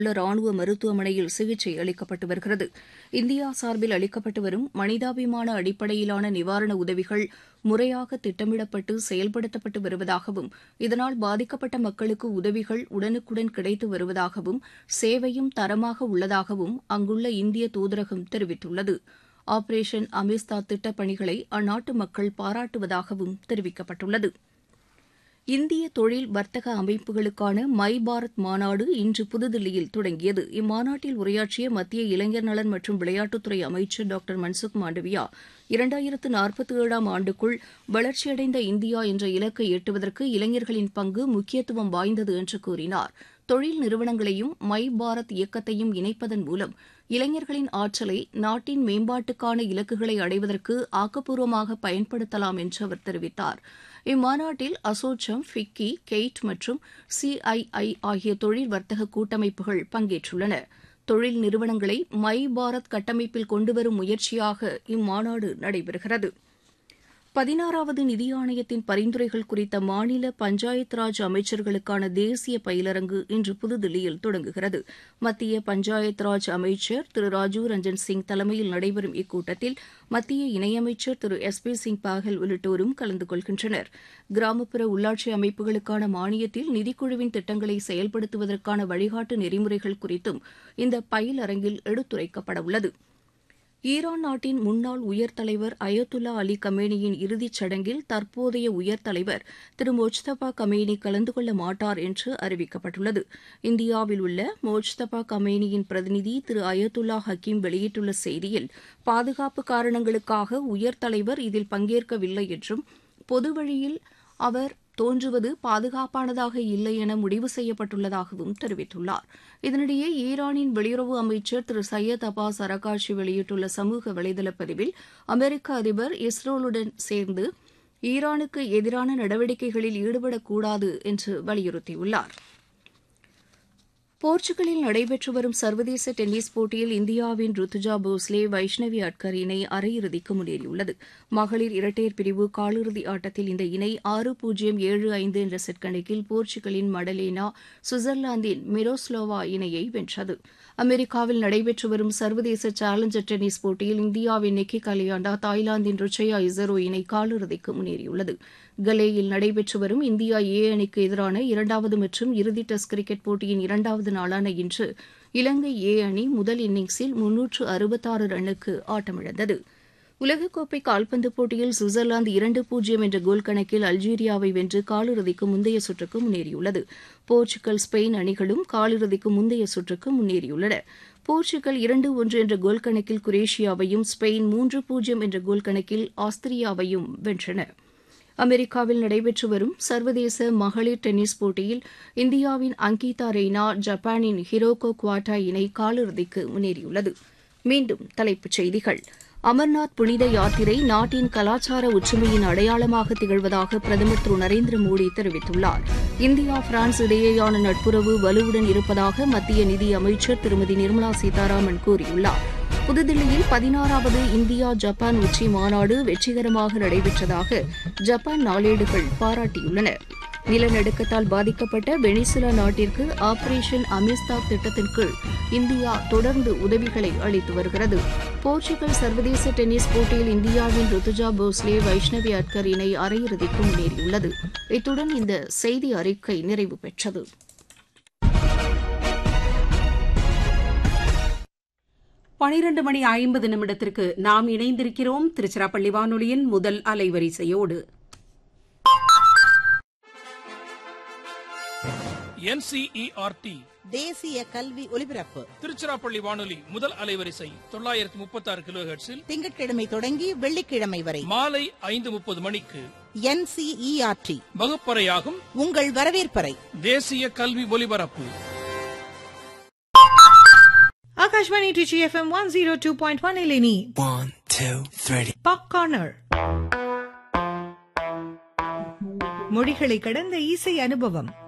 உள்ள ராணுவ மருத்துவமனையில் சிகிச்சை அளிக்கப்பட்டு வருகிறது இந்தியா சார்பில் அளிக்கப்பட்டு வரும் மனிதாபிமான அடிப்படையிலான நிவாரண உதவிகள் முறையாக திட்டமிடப்பட்டு செயல்படுத்தப்பட்டு வருவதாகவும் இதனால் பாதிக்கப்பட்ட மக்களுக்கு உதவிகள் உடனுக்குடன் கிடைத்து வருவதாகவும் சேவையும் தரமாக உள்ளதாகவும் அங்குள்ள இந்திய தூதரகம் தெரிவித்துள்ளது ஆபரேஷன் அமிஸ்தா திட்டப் பணிகளை அந்நாட்டு மக்கள் பாராட்டுவதாகவும் தெரிவிக்கப்பட்டுள்ளது இந்திய தொழில் வர்த்தக அமைப்புகளுக்கான மை பாரத் மாநாடு இன்று புதுதில்லியில் தொடங்கியது இம்மாநாட்டில் உரையாற்றிய மத்திய இளைஞர் நலன் மற்றும் விளையாட்டுத்துறை அமைச்சர் டாக்டர் மன்சுக் மாண்டவியா இரண்டாயிரத்து நாற்பத்தி ஏழாம் ஆண்டுக்குள் வளர்ச்சியடைந்த இந்தியா என்ற இலக்கை எட்டுவதற்கு இளைஞர்களின் பங்கு முக்கியத்துவம் வாய்ந்தது என்று கூறினார் தொழில் நிறுவனங்களையும் மை பாரத் இயக்கத்தையும் இணைப்பதன் மூலம் இளைஞர்களின் ஆற்றலை நாட்டின் மேம்பாட்டுக்கான இலக்குகளை அடைவதற்கு ஆக்கப்பூர்வமாக பயன்படுத்தலாம் என்று அவர் தெரிவித்தார் இம்மாநாட்டில் அசோச்சம் ஃபிக்கி கெய்ட் மற்றும் சிஐஐ ஆகிய தொழில் வர்த்தக கூட்டமைப்புகள் பங்கேற்றுள்ளன தொழில் நிறுவனங்களை மை பாரத் கட்டமைப்பில் கொண்டுவரும் முயற்சியாக இம்மாநாடு நடைபெறுகிறது பதினாறாவது நிதி ஆணையத்தின் பரிந்துரைகள் குறித்த மாநில பஞ்சாயத் ராஜ் அமைச்சர்களுக்கான தேசிய பயிலரங்கு இன்று புதுதில்லியில் தொடங்குகிறது மத்திய பஞ்சாயத் ராஜ் அமைச்சர் திரு ராஜீவ் ரஞ்சன் சிங் தலைமையில் நடைபெறும் இக்கூட்டத்தில் மத்திய இணையமைச்சர் திரு எஸ் பி சிங் பாகல் உள்ளிட்டோரும் கலந்து கொள்கின்றனர் கிராமப்புற உள்ளாட்சி அமைப்புகளுக்கான மானியத்தில் நிதிக்குழுவின் திட்டங்களை செயல்படுத்துவதற்கான வழிகாட்டு நெறிமுறைகள் குறித்தும் இந்த பயிலரங்கில் எடுத்துரைக்கப்பட உள்ளது ஈரான் நாட்டின் முன்னாள் உயர் தலைவர் அயத்துல்லா அலி கமேனியின் இறுதிச் சடங்கில் தற்போதைய உயர் தலைவர் திரு மோஜ்தபா கமேனி கலந்து கொள்ள மாட்டார் என்று அறிவிக்கப்பட்டுள்ளது இந்தியாவில் உள்ள மோஜ்தபா கமேனியின் பிரதிநிதி திரு அயத்துல்லா ஹக்கீம் வெளியிட்டுள்ள செய்தியில் பாதுகாப்பு காரணங்களுக்காக உயர் தலைவர் இதில் பங்கேற்கவில்லை என்றும் பொது வழியில் அவர் தோன்றுவது பாதுகாப்பானதாக இல்லை என முடிவு செய்யப்பட்டுள்ளதாகவும் தெரிவித்துள்ளார் இதனிடையே ஈரானின் வெளியுறவு அமைச்சர் திரு சையத் அப்பாஸ் அரகாட்சி வெளியிட்டுள்ள சமூக வலைதள பதிவில் அமெரிக்க அதிபர் இஸ்ரோலுடன் சேர்ந்து ஈரானுக்கு எதிரான நடவடிக்கைகளில் ஈடுபடக்கூடாது என்று வலியுறுத்தியுள்ளார் போர்ச்சுகலில் நடைபெற்று வரும் சர்வதேச டென்னிஸ் போட்டியில் இந்தியாவின் ருத்துஜா போஸ்லே வைஷ்ணவி அட்கர் இணை அரையிறுதிக்கு முன்னேறியுள்ளது மகளிர் இரட்டையர் பிரிவு காலிறுதி ஆட்டத்தில் இந்த இணை ஆறு பூஜ்ஜியம் ஏழு ஐந்து என்ற செட் கணக்கில் போர்ச்சுகலின் மடலேனா சுவிட்சர்லாந்தின் மிரோஸ்லோவா இணையை வென்றது அமெரிக்காவில் நடைபெற்று வரும் சர்வதேச சேலஞ்சர் டென்னிஸ் போட்டியில் இந்தியாவின் நிக்கி கலியாண்டா தாய்லாந்தின் ருச்சயா இசரோ இணை காலிறுதிக்கு முன்னேறியுள்ளது கலேயில் நடைபெற்று வரும் இந்தியா ஏ அணிக்கு எதிரான இரண்டாவது மற்றும் இறுதி டெஸ்ட் கிரிக்கெட் போட்டியின் இரண்டாவது நாளான இன்று இலங்கை ஏ அணி முதல் இன்னிங்ஸில் முன்னூற்று அறுபத்தாறு ரன்னுக்கு ஆட்டமிழந்தது உலகக்கோப்பை கால்பந்து போட்டியில் சுவிட்சர்லாந்து இரண்டு பூஜ்ஜியம் என்ற கோல் கணக்கில் அல்ஜீரியாவை வென்று காலிறுதிக்கு முந்தைய சுற்றுக்கு முன்னேறியுள்ளது போர்ச்சுகல் ஸ்பெயின் அணிகளும் காலிறுதிக்கு முந்தைய சுற்றுக்கு முன்னேறியுள்ளன போர்ச்சுகல் இரண்டு ஒன்று என்ற கோல் கணக்கில் குரேஷியாவையும் ஸ்பெயின் மூன்று பூஜ்ஜியம் என்ற கோல் கணக்கில் ஆஸ்திரியாவையும் வென்றன அமெரிக்காவில் நடைபெற்று வரும் சர்வதேச மகளிர் டென்னிஸ் போட்டியில் இந்தியாவின் அங்கிதா ரெய்னா ஜப்பானின் ஹிரோகோ குவாட்டா இணை காலிறுதிக்கு முன்னேறியுள்ளது மீண்டும் தலைப்புச் செய்திகள் அமர்நாத் புனித யாத்திரை நாட்டின் கலாச்சார ஒற்றுமையின் அடையாளமாக திகழ்வதாக பிரதமர் திரு நரேந்திர மோடி தெரிவித்துள்ளார் இந்தியா பிரான்ஸ் இடையேயான நட்புறவு வலுவுடன் இருப்பதாக மத்திய நிதி அமைச்சர் திருமதி நிர்மலா சீதாராமன் கூறியுள்ளார் புதுதில்லியில் பதினாறாவது இந்தியா ஜப்பான் உச்சி மாநாடு வெற்றிகரமாக நடைபெற்றதாக ஜப்பான் நாளேடுகள் பாராட்டியுள்ளன நிலநடுக்கத்தால் பாதிக்கப்பட்ட வெனிசுலா நாட்டிற்கு ஆபரேஷன் அமிஸ்தா திட்டத்தின் கீழ் இந்தியா தொடர்ந்து உதவிகளை அளித்து வருகிறது போர்ச்சுகல் சர்வதேச டென்னிஸ் போட்டியில் இந்தியாவின் ருத்துஜா போஸ்லே வைஷ்ணவி அட்கர் இணை அரையிறுதிக்கு முன்னேறியுள்ளது இத்துடன் இந்த செய்தி அறிக்கை நிறைவு பெற்றது பனிரெண்டு மணி ஐம்பது நிமிடத்திற்கு நாம் இணைந்திருக்கிறோம் திருச்சிராப்பள்ளி வானொலியின் முதல் அலைவரிசையோடு என்சிஇஆர்டி தேசிய கல்வி ஒலிபரப்பு திருச்சிராப்பள்ளி வானொலி முதல் அலைவரிசை தொள்ளாயிரத்தி முப்பத்தி ஆறு கிலோ ஹெர்ட்ஸில் திங்கட்கிழமை தொடங்கி வெள்ளிக்கிழமை வரை மாலை ஐந்து முப்பது மணிக்கு என்சிஇஆர்டி வகுப்பறையாகும் உங்கள் வரவேற்பறை தேசிய கல்வி ஒலிபரப்பு Akashvani Trichy FM 102.1 Eleni. One, two, three. Pop Corner. மொழிகளை கடந்த இசை அனுபவம்